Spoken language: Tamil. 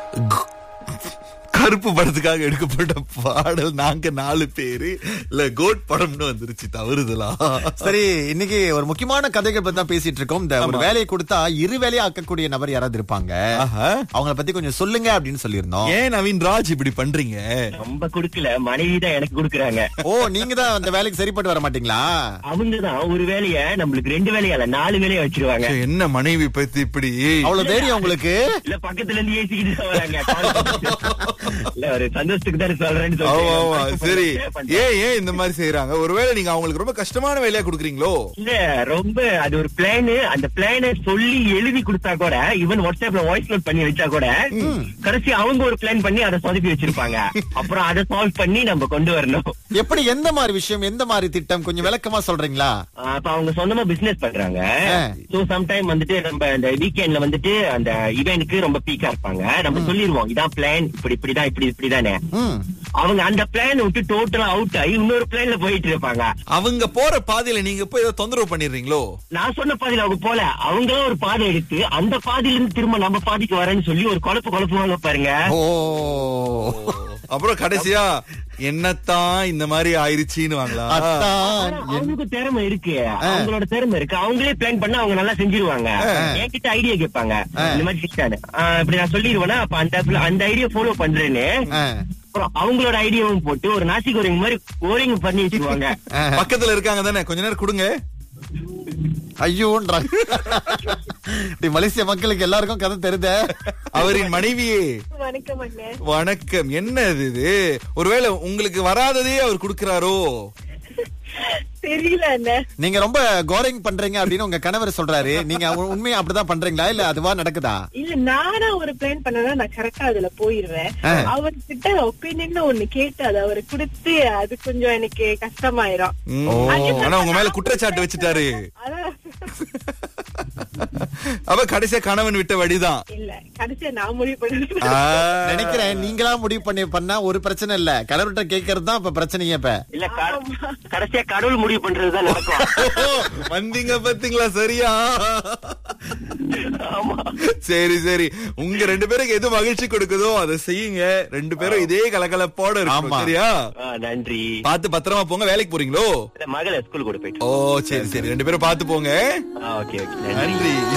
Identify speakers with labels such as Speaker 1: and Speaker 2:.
Speaker 1: கருப்பு படத்துக்காக எடுக்கப்பட்ட பாடல் நாங்க நாலு பேரு இல்ல கோட் படம்னு வந்துருச்சு தவறுதலா
Speaker 2: சரி இன்னைக்கு ஒரு முக்கியமான கதைகள் பத்தி தான் பேசிட்டு இருக்கோம் இந்த ஒரு வேலையை கொடுத்தா இரு வேலையை ஆக்கக்கூடிய நபர் யாராவது இருப்பாங்க
Speaker 1: ஆஹா.
Speaker 2: அவங்கள பத்தி கொஞ்சம் சொல்லுங்க அப்படின்னு சொல்லியிருந்தோம்
Speaker 1: ஏன் நவீன் ராஜ் இப்படி பண்றீங்க
Speaker 3: ரொம்ப குடுக்கல மனைவி தான் எனக்கு குடுக்குறாங்க
Speaker 2: ஓ நீங்க தான் அந்த வேலைக்கு சரிப்பட்டு வர மாட்டீங்களா
Speaker 3: அவங்க தான் ஒரு வேலைய நம்மளுக்கு ரெண்டு வேலையா இல்ல நாலு வேலையா வச்சிருவாங்க
Speaker 1: சே, என்ன மனைவி பத்தி இப்படி
Speaker 2: அவ்வளவு தைரியம் உங்களுக்கு
Speaker 3: இல்ல பக்கத்துல இருந்து ஏசிக்கிட்டு தான் வராங்க இல்ல ஒரு சந்தோஷத்துக்கு தான் சொல்றேன்னு
Speaker 1: ஆமா, ஆமா.
Speaker 3: சொல்றேன்.
Speaker 1: சரி
Speaker 3: பண்றேன்.
Speaker 1: ஏன் ஏன் இந்த மாதிரி செய்யறாங்க ஒருவேளை நீங்க அவங்களுக்கு ரொம்ப கஷ்டமான வேலையா கொடுக்குறீங்களோ
Speaker 3: இல்ல ரொம்ப அது ஒரு பிளான் அந்த பிளான சொல்லி எழுதி கொடுத்தா கூட ஈவன் வாட்ஸ்அப்ல வாய்ஸ் நோட் பண்ணி வச்சா கூட கடைசி அவங்க ஒரு பிளான் பண்ணி அதை சொதப்பி வச்சிருப்பாங்க அப்புறம் அதை சால்வ் பண்ணி நம்ம கொண்டு வரணும்
Speaker 2: எப்படி எந்த மாதிரி விஷயம் எந்த மாதிரி திட்டம் கொஞ்சம் விளக்கமா சொல்றீங்களா
Speaker 3: ஆஹ் அப்ப அவங்க சொந்தமா பிசினஸ் பண்றாங்க
Speaker 2: ஆ.
Speaker 3: சோ சம்டைம் வந்துட்டு நம்ம இந்த வீக்கெண்ட்ல வந்துட்டு அந்த இவெண்ட்க்கு ரொம்ப பீக்கா இருப்பாங்க நம்ம சொல்லிருவோம் இதான் பிளான் இப்படி இப்படிதான் இப்படி இப்படிதானே
Speaker 2: ம்
Speaker 3: அவங்க அந்த பிளான் விட்டு டோட்டலா அவுட் ஆகி இன்னொரு பிளான்ல போயிட்டு இருப்பாங்க
Speaker 1: அவங்க போற பாதையில நீங்க போய் ஏதோ தொந்தரவு பண்ணிடுறீங்களோ
Speaker 3: நான் சொன்ன பாதையில அவங்க போல அவங்களும் ஒரு பாதை எடுத்து அந்த பாதையில இருந்து திரும்ப நம்ம பாதைக்கு வரேன்னு சொல்லி ஒரு குழப்பு குழப்புவாங்க பாருங்க
Speaker 2: ஓ
Speaker 1: அப்புறம் கடைசியா என்னத்தான் இந்த மாதிரி ஆயிருச்சுன்னு வாங்களா
Speaker 2: அத்தான்
Speaker 3: ஆனா அவங்களுக்கு திறமை இருக்கு அவங்களோட திறமை இருக்கு அவங்களே பிளான் பண்ண அவங்க நல்லா செஞ்சிருவாங்க என்கிட்ட ஐடியா கேட்பாங்க இந்த மாதிரி சிஸ்டானு இப்படி நான் சொல்லிடுவேன்னா அப்ப அந்த இடத்துல அந்த ஐடியா ஃபாலோ பண்றேன்னு
Speaker 2: ஆ.
Speaker 3: அப்புறம் அவங்களோட ஐடியாவும் போட்டு ஒரு நாசி கோரிங் மாதிரி கோரிங் பண்ணி வச்சிருவாங்க
Speaker 1: பக்கத்துல இருக்காங்க தானே கொஞ்ச நேரம் கொடுங்க
Speaker 2: ஐயோன்றாங்க இப்படி மலேசிய மக்களுக்கு எல்லாருக்கும் கதை தெரியுதே
Speaker 1: அவரின் மனைவியே
Speaker 4: வணக்கம் அண்ணே
Speaker 1: வணக்கம் என்ன இது இது ஒருவேளை உங்களுக்கு வராததே அவர் கொடுக்கிறாரோ
Speaker 4: தெரியல அண்ணே
Speaker 2: நீங்க ரொம்ப கோரிங் பண்றீங்க அப்படின்னு உங்க கணவர் சொல்றாரு நீங்க உ- உண்மையா அப்படிதான் பண்றீங்களா இல்ல அதுவா நடக்குதா
Speaker 4: இல்ல நானா ஒரு பிளான் பண்ணனா நான் கரெக்டா அதுல போயிருவேன்
Speaker 2: ஆ.
Speaker 4: அவர்கிட்ட ஒப்பீனியன் ஒண்ணு கேட்டு அதை அவரு கொடுத்து அது கொஞ்சம் எனக்கு கஷ்டமாயிரும்
Speaker 1: ம். ஆனா உங்க மேல குற்றச்சாட்டு வச்சுட்டாரு
Speaker 4: அதான்
Speaker 1: அவ கடைசியா கணவன் விட்ட வழிதான்
Speaker 4: இல்ல கடைசியா நான் முடிவு பண்ணது
Speaker 1: ஆ.
Speaker 2: நினைக்கிறேன் நீங்களா முடிவு பண்ணி பண்ணா ஒரு பிரச்சனை இல்ல கணவர்கிட்ட கேட்கறது தான் இப்ப பிரச்சனையே இப்ப
Speaker 3: இல்ல க- கடைசியா கடவுள் முடிவு பண்றதுதான் நடக்கும்
Speaker 1: ஓ, வந்தீங்க பாத்தீங்களா சரியா
Speaker 3: ஆமா
Speaker 1: சரி சரி உங்க ரெண்டு பேருக்கு எது மகிழ்ச்சி கொடுக்குதோ அதை செய்யுங்க ரெண்டு பேரும் இதே கலகலப்போட இருக்கும்
Speaker 2: ஆமா.
Speaker 1: சரியா
Speaker 3: ஆ, நன்றி
Speaker 1: பார்த்து பத்திரமா போங்க வேலைக்கு போறீங்களோ
Speaker 3: இல்ல, மகளை ஸ்கூல் கூட போயிட்டு
Speaker 1: ஓ சரி சரி ரெண்டு பேரும் பார்த்து போங்க
Speaker 3: ஓகே ஓகே நன்றி
Speaker 1: நன்றி